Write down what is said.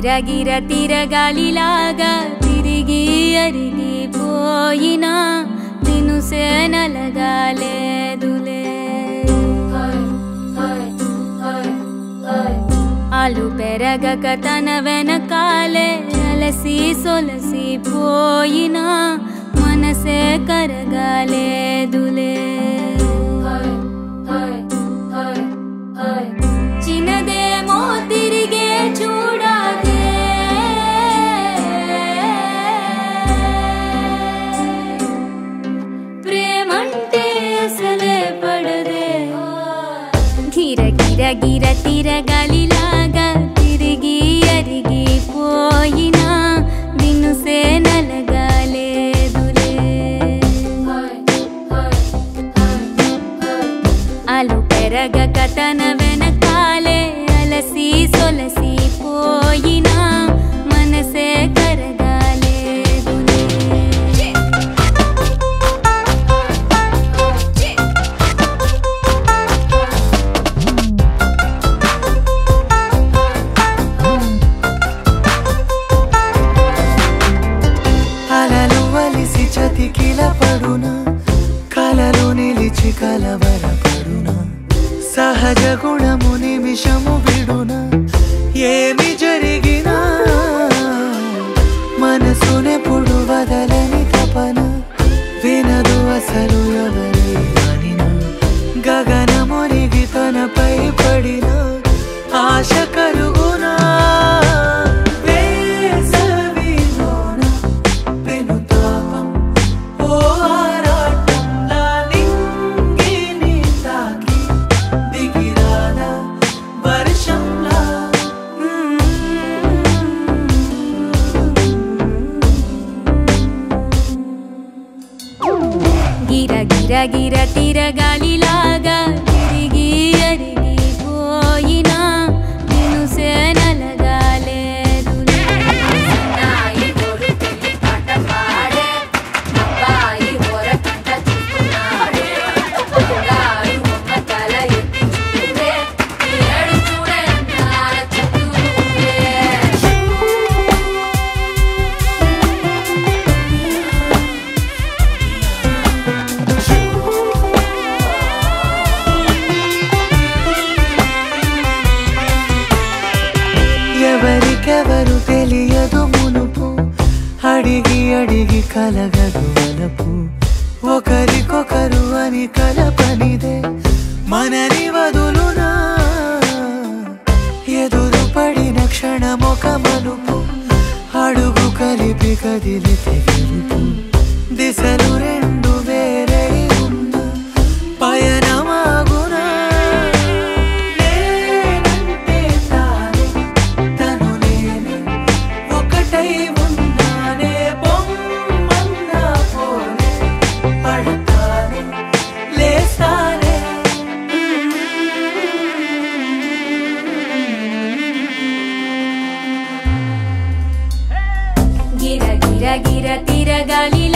గిరగిర తిరగాలిలాగా తిరిగి అరిగిపోయినా తినుసే నలగాలేదులే ఆలు పెరగక తన వెనకాలే అలసి సొలసి పోయినా మనసే కరగాలేదులే చిన్నదేమో తిరిగే చూడాదే ప్రేమంటే అసలే పడదే గిర గిర గిర తిరగాలిలాగా తిరిగి అరిగిపోయినా దినుసే నలగాలేదులే అలు పెరగక తన వెనకాలే అలసి సొలసి పోయినా మనసే కరగాలేదులే అలలు వలిసి చతికిల పడున కలలు నిలిచి కలవర పడున సహజ గుణము నిమిషము విడున ఏమి జరిగినా మనసునెప్పుడు వదలని తపన వినదు అసలు ఎవరి అనినా గగనమునిగి తనపై పడిన ఆశ కలుగునా వేసవిలోన పెనుతాపం ఓ ఆరాటంలా నింగిని తాకి దిగిరాదా వర్షంలా గిర గిర గిర తిరగాలిలాగా తిరిగి అరిగిపోయినా దినుసే నలగాలేదులే ఎవరికెవరు తెలియదు మునుపు అడిగి అడిగి కలగదు వలపు ఒకరికొకరు అని కలపనిదే మనని వదులునా ఎదురు పడిన క్షణమొక మలుపు అడుగు కలిపి కదిలితే గెలుపు దిశలు రెండు వేరే ఉన్న పయనమాగునా నేనంటే తానే తను నేనే ఒకటై ఉన్నానే బొమ్మన్నా పోనే పడతానే లేస్తానే గిర గిర గిర తిరగాలి